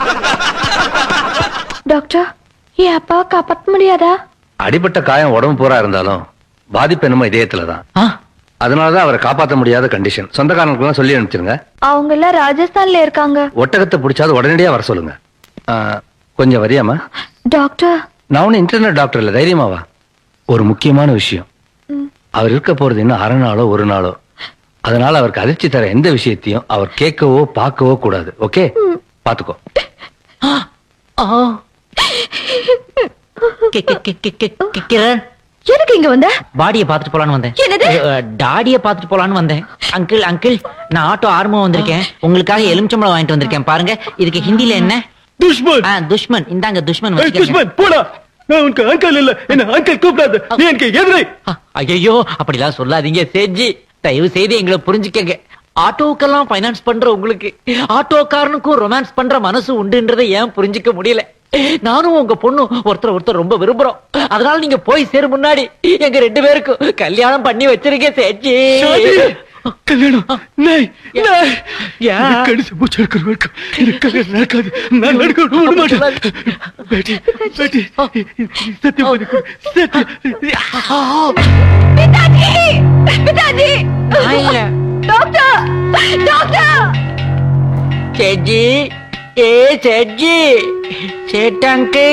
Doctor என் அப்பாவை காப்பாற்ற முடியாதா அடிபட்ட காயம் உடம்பு பூரா இருந்தாலும் பாதிப்பு என்னமோ இதயத்துல தான் ஆ, அதனாலதான் அவரை காப்பாற்ற முடியாத கண்டிஷன் சொந்தக்காரங்களுக்குலாம் சொல்லி அனுப்பிச்சிருங்க அவங்க எல்லாம் ராஜஸ்தான்ல இருக்காங்க ஒட்டகத்தை பிடிச்சாது உடனடியா வர சொல்லுங்க ஆ, கொஞ்சம் வரியாமா டாக்டர் நான் ஒன்னும் இன்டர்நெட் டாக்டர் இல்ல தைரியமாவா ஒரு முக்கியமான விஷயம் ம். அவர் இருக்க போறது இன்னும் அரை நாளோ ஒரு நாளோ அதனால அவருக்கு அதிர்ச்சி தர எந்த விஷயத்தையும் அவர் கேட்கவோ பார்க்கவோ கூடாது ஓகே பாத்துக்கோ ஆ. கி- கி- கி- கி- கி- கி- கிரண் எதுக்கு இங்க வந்த பாடிய பாத்துட்டு போலான்னு வந்தேன் என்னது? அஹ், டாடிய பாத்துட்டு போலான்னு வந்தேன் அங்கிள் அங்கிள் நான் ஆட்டோ ஆர்வம் வந்திருக்கேன் உங்களுக்காக எலுமிச்சம்பழம் வாங்கிட்டு வந்திருக்கேன் பாருங்க இதுக்கு ஹிந்தில என்ன துஷ்மன் ஆ, துஷ்மன் இந்தாங்க துஷ்மன் ஏய், வச்சுக்கங்க. துஷ்மன் போடா நான் உனக்கு அங்கிள் இல்ல என்ன அங்கிள் கூப்பிடாத நீ எனக்கு எதிரை ஆ, ஐயையோ அப்படிலாம் சொல்லாதீங்க சேஜி தயவு செய்து எங்களை புரிஞ்சுக்கங்க ஆட்டோக்கெல்லாம் ஃபைனான்ஸ் பண்ற உங்களுக்கு ஆட்டோக்காரனுக்கும் ரொமான்ஸ் பண்ற மனசு உண்டுன்றதை ஏன் புரிஞ்சுக்க முடியல நானும் உங்க பொண்ணு ஒருத்தர் ஒருத்தர் ரொம்ப விரும்புறோம் அதனால நீங்க போய் சேரும் முன்னாடி எங்க ரெண்டு பேருக்கும் கல்யாணம் பண்ணி வச்சிருக்கேன் சேச்சி ஷாதி கல்யாணம் நாய் நாய் ஏன்? எனக்கு கடிச்சு மூச்சு எடுக்கிற வரைக்கும் எனக்கு கல்யாணம் நடக்காது நான் நடக்க விட மாட்டேன் பேட்டி பேட்டி சத்தியம் பண்ணி கொடு சத்தியம் பிதாஜி பிதாஜி நான் இல்ல. டாக்டர் டாக்டர் சேஜி ஏ சேஜி சேட்டங்கே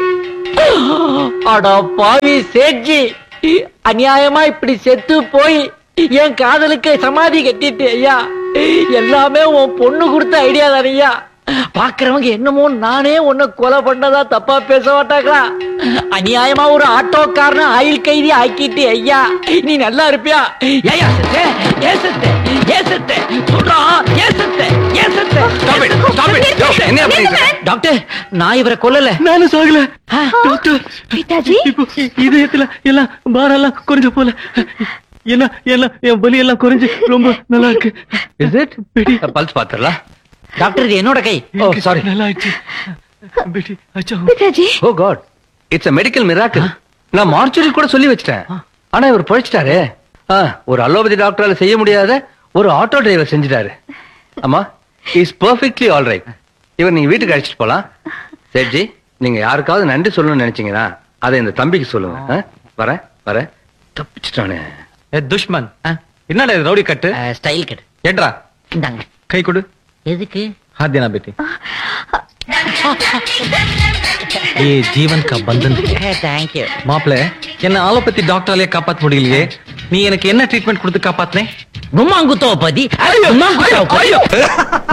அட பாவி சேஜி அநியாயமா இப்படி செத்து போய் என் காதலுக்கு சமாதி கட்டிட்டு ஐயா எல்லாமே உன் பொண்ணு கொடுத்த ஐடியா தானையா பாக்குறவங்க என்னமோ நானே உன்னை கொலை பண்ணதா தப்பா பேச மாட்டாங்களா அநியாயமா ஒரு ஆட்டோக்காரன ஆயில் கைதி ஆக்கிட்டு ஐயா நீ நல்லா இருப்பியா ஏயா செத்த ஏன் செத்த ஏன் செத்த சொல்றா ஏன் செத்த ஏன் செத்த என்ன பண்ணிட்டு இருக்க? டாக்டர் நான் இவரை கொல்லல நானும் சாகல டாக்டர் பிதாஜி இப்போ இதயத்துல எல்லாம் பாரெல்லாம் குறைஞ்ச போல என்ன எல்லாம் என் வலி எல்லாம் குறைஞ்சு ரொம்ப நல்லா இருக்கு இஸ் இட் பேட்டி பல்ஸ் பாத்துறலாம் டாக்டர் இது என்னோட கை ஓ சாரி நல்லா ஆயிடுச்சு பேட்டி அச்சா பிதாஜி oh God it's a medical miracle நான் மார்ச்சுரி கூட சொல்லி வச்சிட்டேன் ஆனா இவர் பழிச்சிட்டாரே ஆ, ஒரு அலோபதி டாக்டரால செய்ய முடியாத ஒரு ஆட்டோ டிரைவர் செஞ்சுட்டாரு அம்மா இஸ் பெர்ஃபெக்ட்லி ஆல் ரைட் இவர் நீங்க வீட்டுக்கு அழைச்சிட்டு போலாம் சேட்ஜி நீங்க யாருக்காவது நன்றி சொல்லணும்னு நினைச்சீங்கன்னா அதை இந்த தம்பிக்கு சொல்லுங்க ஆ? வரேன் வரேன் தப்பிச்சிட்டானே ஏ துஷ்மன் ஆ, என்னடா இது ரவுடி கட்டு அஹ், ஸ்டைல் கட் ஏட்ரா இந்தாங்க கை கொடு எதுக்கு हाथ देना बेटी ये जीवन का बंधन தேங்க்யூ மாப்பிள என்ன ஆலோபதி டாக்டராலே காப்பாத்த முடியலையே நீ எனக்கு என்ன ட்ரீட்மெண்ட் கொடுத்து காப்பாத்தினே கும்மாங்குத்தோ பதி கும்மாங்குத்தோ பதி